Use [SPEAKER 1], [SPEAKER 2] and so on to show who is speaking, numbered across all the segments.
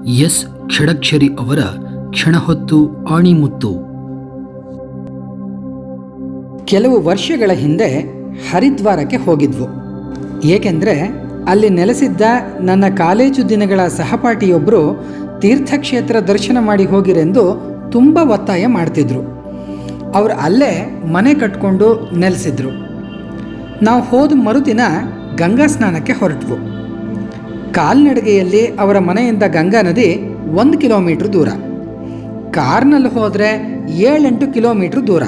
[SPEAKER 1] S Shadakshari ಅವರ ಕ್ಷಣಹೊತ್ತು ಆಣಿಮುತ್ತು
[SPEAKER 2] ಕೆಲವು ವರ್ಷಗಳ ಹಿಂದೆ ಹರಿದ್ವಾರಕ್ಕೆ ಹೋಗಿದ್ವು ಏಕೆಂದರೆ ಅಲ್ಲಿ ನೆಲೆಸಿದ್ದ ನನ್ನ ಕಾಲೇಜು ದಿನಗಳ ಸಹಪಾಠಿಯೊಬ್ಬರು ತೀರ್ಥಕ್ಷೇತ್ರ ದರ್ಶನ ಮಾಡಿ ಹೋಗಿರೆಂದು ತುಂಬ ಒತ್ತಾಯ ಮಾಡ್ತಿದ್ರು ಅವರು ಅಲ್ಲೇ ಮನೆ ಕಟ್ಕೊಂಡು ನೆಲೆಸಿದ್ರು ನಾವು ಹೋದ ಮರುದಿನ ಗಂಗಾ ಸ್ನಾನಕ್ಕೆ ಹೊರಟ್ವು ಕಾಲ್ನಡಿಗೆಯಲ್ಲಿ ಅವರ ಮನೆಯಿಂದ ಗಂಗಾ ನದಿ ಒಂದು ಕಿಲೋಮೀಟ್ರ್ ದೂರ ಕಾರ್ನಲ್ಲಿ ಹೋದರೆ ಏಳೆಂಟು ಕಿಲೋಮೀಟ್ರ್ ದೂರ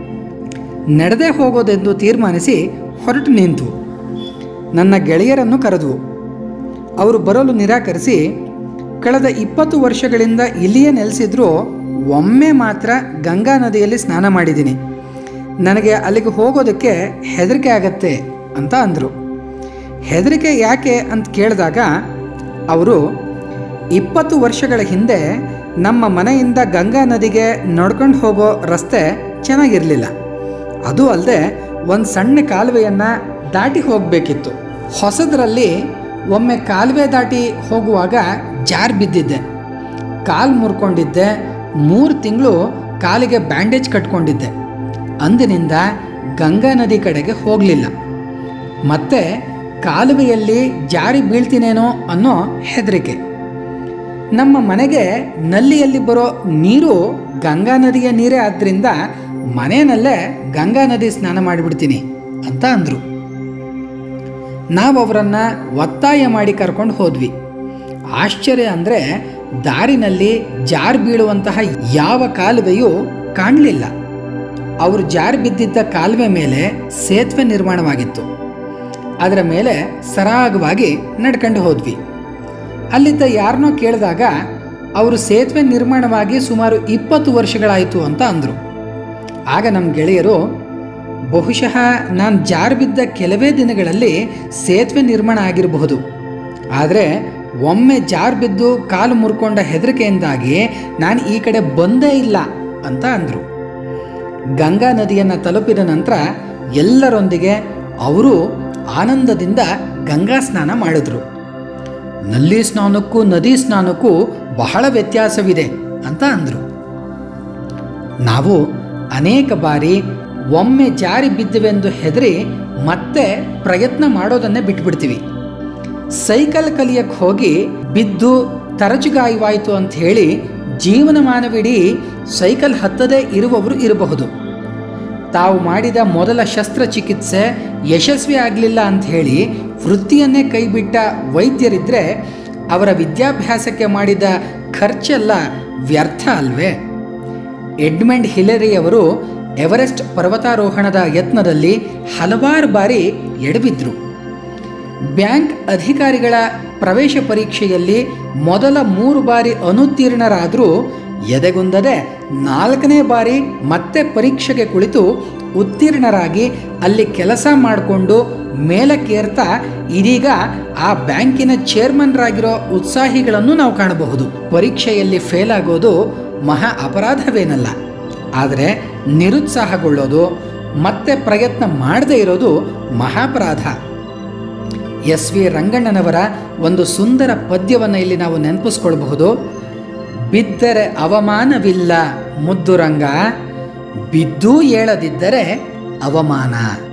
[SPEAKER 2] ನಡೆದೇ ಹೋಗೋದೆಂದು ತೀರ್ಮಾನಿಸಿ ಹೊರಟು ನಿಂತು ನನ್ನ ಗೆಳೆಯರನ್ನು ಕರೆದವು ಅವರು ಬರಲು ನಿರಾಕರಿಸಿ ಕಳೆದ ಇಪ್ಪತ್ತು ವರ್ಷಗಳಿಂದ ಇಲ್ಲಿಯೇ ನೆಲೆಸಿದ್ರೂ ಒಮ್ಮೆ ಮಾತ್ರ ಗಂಗಾ ನದಿಯಲ್ಲಿ ಸ್ನಾನ ಮಾಡಿದ್ದೀನಿ ನನಗೆ ಅಲ್ಲಿಗೆ ಹೋಗೋದಕ್ಕೆ ಹೆದರಿಕೆ ಆಗತ್ತೆ ಅಂತ ಅಂದರು ಹೆದರಿಕೆ ಯಾಕೆ ಅಂತ ಕೇಳಿದಾಗ ಅವರು ಇಪ್ಪತ್ತು ವರ್ಷಗಳ ಹಿಂದೆ ನಮ್ಮ ಮನೆಯಿಂದ ಗಂಗಾ ನದಿಗೆ ನಡ್ಕೊಂಡು ಹೋಗೋ ರಸ್ತೆ ಚೆನ್ನಾಗಿರಲಿಲ್ಲ ಅದು ಅಲ್ಲದೆ ಒಂದು ಸಣ್ಣ ಕಾಲುವೆಯನ್ನು ದಾಟಿ ಹೋಗಬೇಕಿತ್ತು ಹೊಸದರಲ್ಲಿ ಒಮ್ಮೆ ಕಾಲುವೆ ದಾಟಿ ಹೋಗುವಾಗ ಜಾರ್ ಬಿದ್ದಿದ್ದೆ ಕಾಲು ಮುರ್ಕೊಂಡಿದ್ದೆ ಮೂರು ತಿಂಗಳು ಕಾಲಿಗೆ ಬ್ಯಾಂಡೇಜ್ ಕಟ್ಕೊಂಡಿದ್ದೆ ಅಂದಿನಿಂದ ಗಂಗಾ ನದಿ ಕಡೆಗೆ ಹೋಗಲಿಲ್ಲ ಮತ್ತೆ ಕಾಲುವೆಯಲ್ಲಿ ಜಾರಿ ಬೀಳ್ತೀನೇನೋ ಅನ್ನೋ ಹೆದರಿಕೆ ನಮ್ಮ ಮನೆಗೆ ನಲ್ಲಿಯಲ್ಲಿ ಬರೋ ನೀರು ಗಂಗಾ ನದಿಯ ನೀರೇ ಆದ್ದರಿಂದ ಮನೆಯಲ್ಲೇ ಗಂಗಾ ನದಿ ಸ್ನಾನ ಮಾಡಿಬಿಡ್ತೀನಿ ಅಂತ ಅಂದರು ನಾವು ಅವರನ್ನು ಒತ್ತಾಯ ಮಾಡಿ ಕರ್ಕೊಂಡು ಹೋದ್ವಿ ಆಶ್ಚರ್ಯ ಅಂದರೆ ದಾರಿನಲ್ಲಿ ಜಾರ್ ಬೀಳುವಂತಹ ಯಾವ ಕಾಲುವೆಯೂ ಕಾಣಲಿಲ್ಲ ಅವರು ಜಾರ್ ಬಿದ್ದಿದ್ದ ಕಾಲುವೆ ಮೇಲೆ ಸೇತುವೆ ನಿರ್ಮಾಣವಾಗಿತ್ತು ಅದರ ಮೇಲೆ ಸರಾಗವಾಗಿ ನಡ್ಕೊಂಡು ಹೋದ್ವಿ ಅಲ್ಲಿದ್ದ ಯಾರನ್ನೋ ಕೇಳಿದಾಗ ಅವರು ಸೇತುವೆ ನಿರ್ಮಾಣವಾಗಿ ಸುಮಾರು ಇಪ್ಪತ್ತು ವರ್ಷಗಳಾಯಿತು ಅಂತ ಅಂದರು ಆಗ ನಮ್ಮ ಗೆಳೆಯರು ಬಹುಶಃ ನಾನು ಜಾರು ಬಿದ್ದ ಕೆಲವೇ ದಿನಗಳಲ್ಲಿ ಸೇತುವೆ ನಿರ್ಮಾಣ ಆಗಿರಬಹುದು ಆದರೆ ಒಮ್ಮೆ ಜಾರು ಬಿದ್ದು ಕಾಲು ಮುರ್ಕೊಂಡ ಹೆದರಿಕೆಯಿಂದಾಗಿ ನಾನು ಈ ಕಡೆ ಬಂದೇ ಇಲ್ಲ ಅಂತ ಅಂದರು ಗಂಗಾ ನದಿಯನ್ನು ತಲುಪಿದ ನಂತರ ಎಲ್ಲರೊಂದಿಗೆ ಅವರು ಆನಂದದಿಂದ ಗಂಗಾ ಸ್ನಾನ ಮಾಡಿದ್ರು ನಲ್ಲಿ ಸ್ನಾನಕ್ಕೂ ನದಿ ಸ್ನಾನಕ್ಕೂ ಬಹಳ ವ್ಯತ್ಯಾಸವಿದೆ ಅಂತ ಅಂದರು ನಾವು ಅನೇಕ ಬಾರಿ ಒಮ್ಮೆ ಜಾರಿ ಬಿದ್ದುವೆಂದು ಹೆದರಿ ಮತ್ತೆ ಪ್ರಯತ್ನ ಮಾಡೋದನ್ನೇ ಬಿಟ್ಬಿಡ್ತೀವಿ ಸೈಕಲ್ ಕಲಿಯಕ್ಕೆ ಹೋಗಿ ಬಿದ್ದು ತರಚುಗಾಯವಾಯಿತು ಅಂತ ಹೇಳಿ ಜೀವನಮಾನವಿಡೀ ಸೈಕಲ್ ಹತ್ತದೇ ಇರುವವರು ಇರಬಹುದು ತಾವು ಮಾಡಿದ ಮೊದಲ ಶಸ್ತ್ರಚಿಕಿತ್ಸೆ ಯಶಸ್ವಿ ಆಗಲಿಲ್ಲ ಅಂತ ಹೇಳಿ ವೃತ್ತಿಯನ್ನೇ ಕೈಬಿಟ್ಟ ವೈದ್ಯರಿದ್ದರೆ ಅವರ ವಿದ್ಯಾಭ್ಯಾಸಕ್ಕೆ ಮಾಡಿದ ಖರ್ಚೆಲ್ಲ ವ್ಯರ್ಥ ಅಲ್ವೇ ಎಡ್ಮಂಡ್ ಹಿಲರಿಯವರು ಎವರೆಸ್ಟ್ ಪರ್ವತಾರೋಹಣದ ಯತ್ನದಲ್ಲಿ ಹಲವಾರು ಬಾರಿ ಎಡವಿದ್ರು ಬ್ಯಾಂಕ್ ಅಧಿಕಾರಿಗಳ ಪ್ರವೇಶ ಪರೀಕ್ಷೆಯಲ್ಲಿ ಮೊದಲ ಮೂರು ಬಾರಿ ಅನುತ್ತೀರ್ಣರಾದರೂ ಎದೆಗುಂದದೆ ನಾಲ್ಕನೇ ಬಾರಿ ಮತ್ತೆ ಪರೀಕ್ಷೆಗೆ ಕುಳಿತು ಉತ್ತೀರ್ಣರಾಗಿ ಅಲ್ಲಿ ಕೆಲಸ ಮಾಡಿಕೊಂಡು ಮೇಲಕ್ಕೇರ್ತಾ ಇದೀಗ ಆ ಬ್ಯಾಂಕಿನ ಚೇರ್ಮನ್ರಾಗಿರೋ ಉತ್ಸಾಹಿಗಳನ್ನು ನಾವು ಕಾಣಬಹುದು ಪರೀಕ್ಷೆಯಲ್ಲಿ ಫೇಲ್ ಆಗೋದು ಮಹಾ ಅಪರಾಧವೇನಲ್ಲ ಆದರೆ ನಿರುತ್ಸಾಹಗೊಳ್ಳೋದು ಮತ್ತೆ ಪ್ರಯತ್ನ ಮಾಡದೇ ಇರೋದು ಮಹಾಪರಾಧ ಎಸ್ ವಿ ರಂಗಣ್ಣನವರ ಒಂದು ಸುಂದರ ಪದ್ಯವನ್ನು ಇಲ್ಲಿ ನಾವು ನೆನಪಿಸ್ಕೊಳ್ಬಹುದು ಬಿದ್ದರೆ ಅವಮಾನವಿಲ್ಲ ಮುದ್ದು ರಂಗ ಬಿದ್ದೂ ಏಳದಿದ್ದರೆ ಅವಮಾನ